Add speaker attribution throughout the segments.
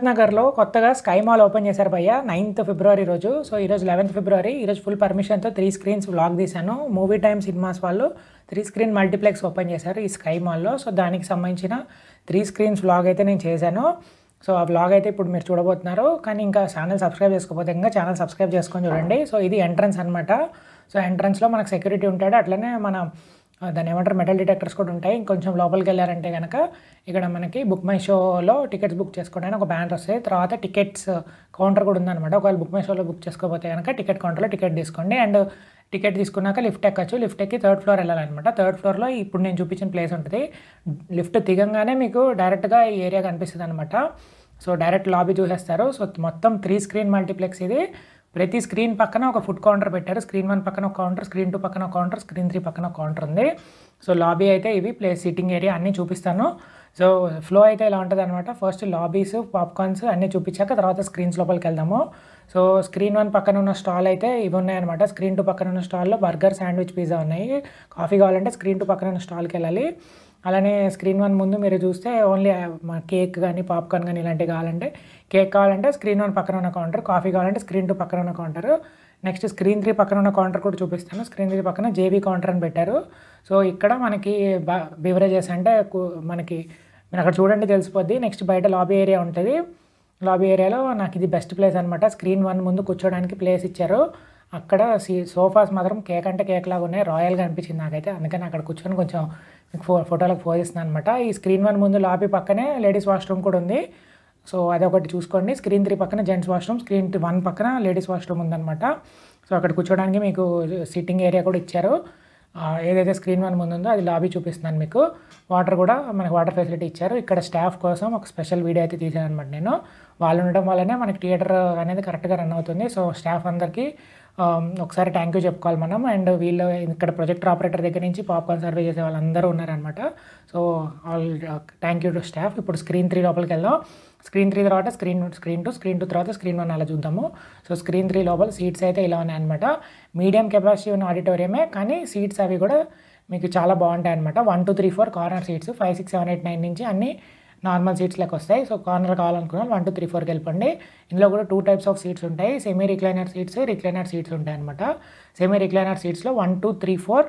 Speaker 1: హిమ్మత్ నగర్లో కొత్తగా sky mall open చేశారు భయ్య నైన్త్ ఫిబ్రవరి రోజు సో ఈరోజు లెవెన్త్ ఫిబ్రవరి ఈరోజు ఫుల్ పర్మిషన్తో త్రీ స్క్రీన్స్ వ్లాగ్ తీశాను మూవీ టైమ్ సినిమాస్ వాళ్ళు త్రీ స్క్రీన్ మల్టీప్లెక్స్ ఓపెన్ చేశారు ఈ స్కై మాల్లో సో దానికి సంబంధించిన త్రీ స్క్రీన్స్ వ్లాగ్ అయితే నేను చేశాను సో ఆ వ్లాగ్ అయితే ఇప్పుడు మీరు చూడబోతున్నారు కానీ ఇంకా ఛానల్ సబ్స్క్రైబ్ చేసుకోకపోతే ఇంకా ఛానల్ సబ్స్క్రైబ్ చేసుకొని చూడండి సో ఇది ఎంట్రన్స్ అనమాట సో ఎంట్రన్స్లో మనకు సెక్యూరిటీ ఉంటాడు అట్లనే మన ఆ, దాన్ని ఏమంటారు మెటల్ డిటెక్టర్స్ కూడా ఉంటాయి ఇంకొంచెం లోపలికి వెళ్ళారంటే కనుక ఇక్కడ మనకి బుక్ మై షోలో టికెట్స్ బుక్ చేసుకోవడానికి ఒక బ్యానర్ వస్తాయి తర్వాత టికెట్స్ కౌంటర్ కూడా ఉందన్నమాట ఒకవేళ బుక్ మై షోలో బుక్ చేసుకోకపోతే కనుక టికెట్ కౌంటర్లో టికెట్ తీసుకోండి అండ్ టికెట్ తీసుకున్నాక లిఫ్ట్ ఎక్కచ్చు లిఫ్ట్ ఎక్కి థర్డ్ ఫ్లోర్ వెళ్ళాలన్నమాట థర్డ్ ఫ్లోర్లో ఇప్పుడు నేను చూపించిన ప్లేస్ ఉంటుంది లిఫ్ట్ దిగంగానే మీకు డైరెక్ట్గా ఈ ఏరియా కనిపిస్తుంది అనమాట సో డైరెక్ట్ లాబీ చూసేస్తారు సో మొత్తం త్రీ స్క్రీన్ మల్టీప్లెక్స్ ఇది ప్రతి స్క్రీన్ పక్కన ఒక ఫుడ్ కౌంటర్ పెట్టారు స్క్రీన్ వన్ పక్కన ఒక కౌంటర్ స్క్రీన్ టూ పక్కన ఒక కౌంటర్ స్క్రీన్ త్రీ పక్కన ఒక కౌంటర్ ఉంది సో లాబీ అయితే ఇవి ప్లేస్ సిట్టింగ్ ఏరియా అన్నీ చూపిస్తాను సో ఫ్లో అయితే ఇలా ఉంటుంది అనమాట ఫస్ట్ లాబీస్ పాప్కార్న్స్ అన్నీ చూపించాక తర్వాత స్క్రీన్స్ లోపలికి వెళ్దాము సో స్క్రీన్ వన్ పక్కన ఉన్న స్టాల్ అయితే ఇవి ఉన్నాయన్నమాట స్క్రీన్ టూ పక్కన ఉన్న స్టాల్లో బర్గర్ శాండ్విచ్ పిజ్జా ఉన్నాయి కాఫీ కావాలంటే స్క్రీన్ టూ పక్కన ఉన్న స్టాల్కి వెళ్ళాలి అలానే స్క్రీన్ వన్ ముందు మీరు చూస్తే ఓన్లీ కేక్ కానీ పాప్కార్న్ కానీ ఇలాంటివి కావాలంటే కేక్ కావాలంటే స్క్రీన్ వన్ పక్కన ఉన్న కౌంటర్ కాఫీ కావాలంటే స్క్రీన్ టూ పక్కన ఉన్న కౌంటర్ నెక్స్ట్ స్క్రీన్ త్రీ పక్కన ఉన్న కౌంటర్ కూడా చూపిస్తాను స్క్రీన్ త్రీ పక్కన జేబీ కౌంటర్ అని పెట్టారు సో ఇక్కడ మనకి బివరేజెస్ అంటే కు- మనకి మీరు అక్కడ చూడండి తెలిసిపోద్ది నెక్స్ట్ బయట లాబీ ఏరియా ఉంటుంది లాబీ ఏరియాలో నాకు ఇది బెస్ట్ ప్లేస్ అనమాట స్క్రీన్ వన్ ముందు కూర్చోడానికి ప్లేస్ ఇచ్చారు అక్కడ సీ సోఫాస్ మాత్రం కేక్ అంటే కేక్ లాగా ఉన్నాయి రాయల్గా అనిపించింది నాకైతే అందుకని అక్కడ కూర్చొని కొంచెం మీకు ఫో ఫోటోలకు పోజిస్తున్నాను అనమాట ఈ స్క్రీన్ వన్ ముందు లాబీ పక్కనే లేడీస్ వాష్రూమ్ కూడా ఉంది సో అదొకటి చూసుకోండి స్క్రీన్ త్రీ పక్కన జెంట్స్ వాష్రూమ్ స్క్రీన్ వన్ పక్కన లేడీస్ వాష్రూమ్ ఉందన్నమాట సో అక్కడ కూర్చోడానికి మీకు సిట్టింగ్ ఏరియా కూడా ఇచ్చారు ఆ, ఏదైతే స్క్రీన్ వన్ ముందు ఉందో అది లాబీ చూపిస్తున్నాను మీకు వాటర్ కూడా మనకి వాటర్ ఫెసిలిటీ ఇచ్చారు ఇక్కడ స్టాఫ్ కోసం ఒక స్పెషల్ వీడియో అయితే తీసాను అనమాట నేను వాళ్ళు ఉండడం వల్లనే మనకి థియేటర్ అనేది కరెక్ట్గా రన్ అవుతుంది సో స్టాఫ్ అందరికీ ఆ, ఒకసారి థ్యాంక్ యూ చెప్పుకోవాలి మనం అండ్ వీళ్ళు ఇక్కడ ప్రొజెక్టర్ ఆపరేటర్ దగ్గర నుంచి పాప్కార్న్ సర్వే చేసే వాళ్ళందరూ ఉన్నారనమాట so all thank you to staff ఇప్పుడు స్క్రీన్ త్రీ లోపలికి వెళ్దాం స్క్రీన్ త్రీ తర్వాత screen screen two screen two తర్వాత స్క్రీన్ వన్ అలా చూద్దాము సో స్క్రీన్ త్రీ లోపల సీట్స్ అయితే ఇలా ఉన్నాయన్నమాట మీడియం కెపాసిటీ ఉన్న ఆడిటోరియమే కానీ సీట్స్ అవి కూడా మీకు చాలా బాగుంటాయి అనమాట one two three four corner seats five six seven eight nine నుంచి అన్ని నార్మల్ సీట్స్ లెక్క వస్తాయి సో కార్నర్ కావాలనుకున్న వన్ టూ త్రీ ఫోర్కి వెళ్ళిపోండి ఇందులో కూడా టూ టైప్స్ ఆఫ్ సీట్స్ ఉంటాయి semi recliner seats recliner seats ఉంటాయి అనమాట సెమీ రిక్లైనర్ సీట్స్లో one two three four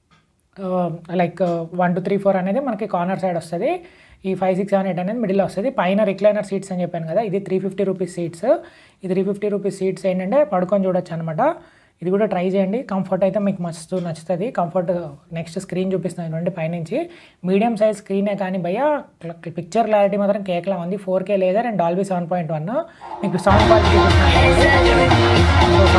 Speaker 1: like one two three four అనేది మనకి కార్నర్ సైడ్ వస్తుంది ఈ ఫైవ్ సిక్స్ సెవెన్ ఎయిట్ అనేది మిడిల్ వస్తుంది పైన రిక్లైనర్ సీట్స్ అని చెప్పాను కదా ఇది త్రీ ఫిఫ్టీ రూపీస్ సీట్స్ ఈ త్రీ ఫిఫ్టీ రూపీస్ సీట్స్ ఏంటంటే పడుకొని చూడొచ్చు అనమాట ఇది కూడా ట్రై చేయండి కంఫర్ట్ అయితే మీకు మస్తు నచ్చుతుంది కంఫర్ట్ నెక్స్ట్ స్క్రీన్ చూపిస్తున్నాను చూడండి పైనుంచి మీడియం సైజ్ స్క్రీనే కానీ భయ్య పిక్చర్ క్లారిటీ మాత్రం కేక్లా ఉంది four K laser and Dolby seven point one మీకు సౌండ్ క్వాలిటీ చూపిస్తున్నాను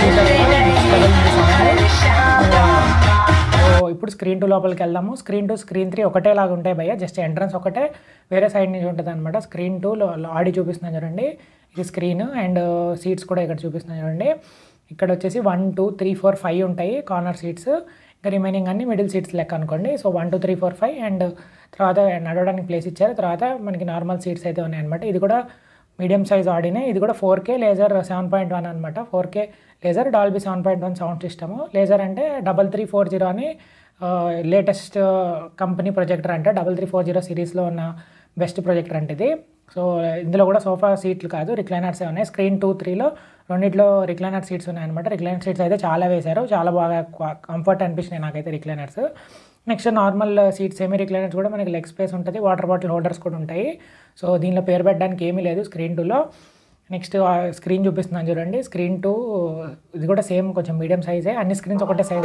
Speaker 1: సౌండ్ సో ఇప్పుడు స్క్రీన్ టూ లోపలికి వెళ్దాము స్క్రీన్ టూ స్క్రీన్ త్రీ ఒకటే లాగా ఉంటాయి భయ్య జస్ట్ ఎంట్రన్స్ ఒకటే వేరే సైడ్ నుంచి ఉంటుంది అనమాట స్క్రీన్ టూలో ఆడి చూపిస్తున్నాను చూడండి ఇది స్క్రీన్ అండ్ సీట్స్ కూడా ఇక్కడ చూపిస్తున్నాను చూడండి ఇక్కడ వచ్చేసి one two three four five ఉంటాయి కార్నర్ సీట్స్ ఇంకా రిమైనింగ్ అన్ని మిడిల్ సీట్స్ లెక్క అనుకోండి so one two three four five and తర్వాత నడవడానికి ప్లేస్ ఇచ్చారు తర్వాత మనకి నార్మల్ సీట్స్ అయితే ఉన్నాయన్నమాట ఇది కూడా మీడియం సైజ్ ఆడినే ఇది కూడా four K laser seven point one అనమాట four K laser Dolby seven point one sound system laser అంటే డబల్ త్రీ ఫోర్ జీరో అని లేటెస్ట్ కంపెనీ ప్రొజెక్టర్ అంటే డబల్ త్రీ ఫోర్ జీరో సిరీస్లో ఉన్న బెస్ట్ ప్రొజెక్టర్ అంటే ఇది సో ఇందులో కూడా సోఫా సీట్లు కాదు రిక్లైనర్సే ఉన్నాయి స్క్రీన్ టూ త్రీలో రెండిట్లో రిక్లైనర్ సీట్స్ ఉన్నాయన్నమాట రిక్లైనర్ సీట్స్ అయితే చాలా వేశారు చాలా బాగా కంఫర్ట్ అనిపించినాయి నాకైతే recliners next normal seats semi recliners కూడా మనకి లెగ్ స్పేస్ ఉంటుంది వాటర్ బాటిల్ హోల్డర్స్ కూడా ఉంటాయి సో దీనిలో పేరు పెట్టడానికి ఏమీ లేదు స్క్రీన్ టూలో నెక్స్ట్ స్క్రీన్ చూపిస్తున్నాను చూడండి స్క్రీన్ టూ ఇది కూడా సేమ్ కొంచెం మీడియం సైజే అన్ని స్క్రీన్స్ ఒకటే సైజ్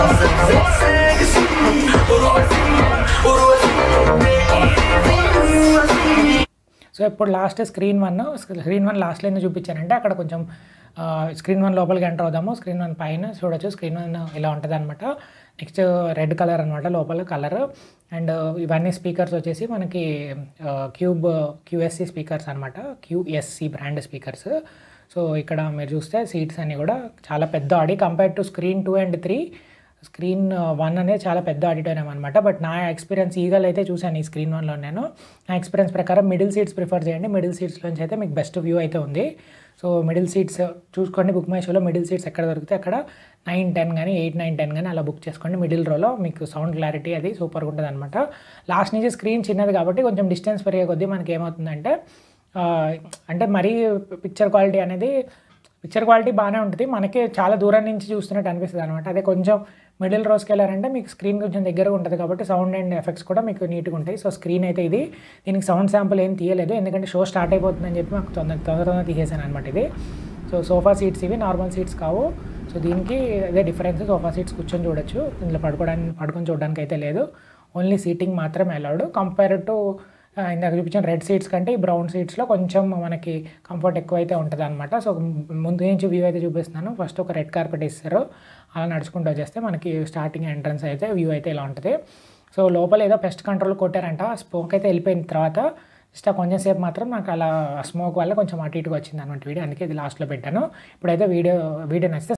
Speaker 1: సో ఇప్పుడు last screen one screen one లాస్ట్లో ఎందుకు చూపించానంటే అక్కడ కొంచెం స్క్రీన్ వన్ లోపలికి ఎంటర్ అవుదాము స్క్రీన్ వన్ పైన చూడొచ్చు స్క్రీన్ వన్ ఇలా ఉంటుంది అనమాట నెక్స్ట్ రెడ్ కలర్ అనమాట లోపల కలర్ అండ్ ఇవన్నీ స్పీకర్స్ వచ్చేసి మనకి క్యూబ్ క్యూఎస్సి స్పీకర్స్ అనమాట క్యూఎస్సి బ్రాండ్ స్పీకర్స్ సో ఇక్కడ మీరు చూస్తే సీట్స్ అన్నీ కూడా చాలా పెద్ద audi compare to screen two and three screen one అనేది చాలా పెద్ద ఆడిటోరియం అనమాట బట్ నా ఎక్స్పీరియన్స్ ఈగల్ అయితే చూశాను ఈ స్క్రీన్ వన్లో నేను నా ఎక్స్పీరియన్స్ ప్రకారం మిడిల్ సీట్స్ ప్రిఫర్ చేయండి మిడిల్ సీట్స్లోంచి అయితే మీకు బెస్ట్ వ్యూ అయితే ఉంది సో మిడిల్ సీట్స్ చూసుకోండి బుక్ మై షోలో మిడిల్ సీట్స్ ఎక్కడ దొరికితే అక్కడ నైన్ టెన్ కానీ ఎయిట్ నైన్ టెన్ కానీ అలా బుక్ చేసుకోండి మిడిల్ రోలో మీకు సౌండ్ క్లారిటీ అది సూపర్గా ఉంటుంది అనమాట లాస్ట్ నుంచి స్క్రీన్ చిన్నది కాబట్టి కొంచెం డిస్టెన్స్ పెరిగే కొద్దీ మనకి ఏమవుతుందంటే ఆ, అంటే మరీ పిక్చర్ క్వాలిటీ అనేది పిక్చర్ క్వాలిటీ బాగానే ఉంటుంది మనకి చాలా దూరం నుంచి చూస్తున్నట్టు అనిపిస్తుంది అనమాట అదే కొంచెం మిడిల్ రోస్కి వెళ్ళారంటే మీకు స్క్రీన్ కొంచెం దగ్గరగా ఉంటుంది కాబట్టి సౌండ్ అండ్ ఎఫెక్ట్స్ కూడా మీకు నీట్గా ఉంటాయి సో స్క్రీన్ అయితే ఇది దీనికి సౌండ్ శాంపుల్ ఏం తీయలేదు ఎందుకంటే షో స్టార్ట్ అయిపోతుందని చెప్పి మాకు తొందర తొందర తొందర తీసేసాను అనమాట ఇది సో సోఫా సీట్స్ ఇవి నార్మల్ సీట్స్ కావు సో దీనికి అదే డిఫరెన్స్ సోఫా సీట్స్ కూర్చొని చూడొచ్చు ఇందులో పడుకోవడానికి పడుకొని చూడడానికి అయితే లేదు ఓన్లీ సీటింగ్ మాత్రమే అలౌడ్ కంపేర్ టు ఇందాక చూపించిన రెడ్ సీట్స్ కంటే ఈ బ్రౌన్ సీట్స్లో కొంచెం మనకి కంఫర్ట్ ఎక్కువ అయితే ఉంటుంది అనమాట సో ముందు నుంచి వ్యూ అయితే చూపిస్తున్నాను ఫస్ట్ ఒక రెడ్ కార్పెట్ ఇస్తారు అలా నడుచుకుంటూ వచ్చేస్తే మనకి స్టార్టింగ్ ఎంట్రన్స్ అయితే వ్యూ అయితే ఇలా ఉంటుంది సో లోపల ఏదో పెస్ట్ కంట్రోల్ కొట్టారంట స్మోక్ అయితే వెళ్ళిపోయిన తర్వాత జస్ట్ ఆ కొంచెం సేపు మాత్రం నాకు అలా స్మోక్ వల్ల కొంచెం అటు ఇటుగా వచ్చింది అనమాట వీడియో అందుకే ఇది లాస్ట్లో పెట్టాను ఇప్పుడైతే వీడియో వీడియో నచ్చితే